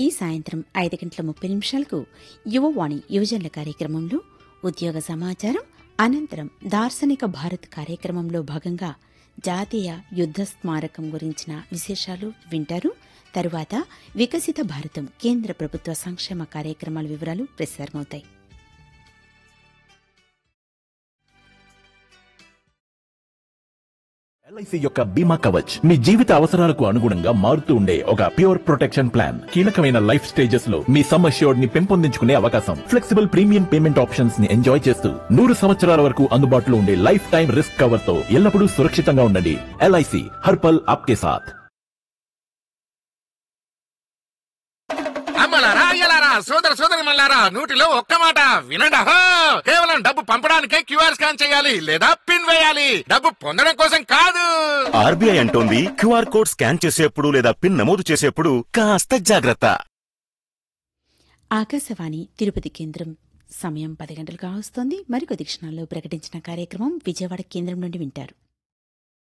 ఈ సాయంత్రం ఐదు గంటల ముప్పై నిమిషాలకు యువవాణి యువజనుల కార్యక్రమంలో ఉద్యోగ సమాచారం అనంతరం దార్శనిక భారత్ కార్యక్రమంలో భాగంగా జాతీయ యుద్ధ స్మారకం గురించిన విశేషాలు వింటారు తరువాత వికసిత భారతం కేంద్ర ప్రభుత్వ సంక్షేమ కార్యక్రమాల వివరాలు ప్రసారమవుతాయి ఎల్ఐసి యొక్క బీమా కవచ్ మీ జీవిత అవసరాలకు అనుగుణంగా మారుతూ ఉండే ఒక ప్యూర్ ప్రొటెక్షన్ ప్లాన్ కీలకమైన లైఫ్ స్టేజెస్ లో మీ సమ్ అష్యూర్డ్ ని పెంపొందించుకునే అవకాశం ఫ్లెక్సిబుల్ ప్రీమియం పేమెంట్ ఆప్షన్స్ ని ఎంజాయ్ చేస్తూ నూరు సంవత్సరాల వరకు అందుబాటులో ఉండే లైఫ్ టైం రిస్క్ కవర్ తో ఎల్లప్పుడూ సురక్షితంగా ఉండండి ఎల్ఐసి హర్పల్ ఆప్కే సాథ్ అమ్మలారా అయ్యలారా సోదర సోదరి మల్లారా నూటిలో ఒక్క మాట వినండి అహో! కేవలం డబ్బు పంపడానికే క్యూఆర్ స్కాన్ చేయాలి లేదా పిన్ వేయాలి డబ్బు పొందడం కోసం కాదు ఆర్బీఐ అంటోంది క్యూఆర్ కోడ్ స్కాన్ చేసేప్పుడు లేదా పిన్ నమోదు చేసేప్పుడు కాస్త జాగ్రత్త ఆకాశవాణి తిరుపతి కేంద్రం సమయం పది గంటలుగా వస్తోంది మరికొద్ది క్షణాల్లో ప్రకటించిన కార్యక్రమం విజయవాడ కేంద్రం నుండి వింటారు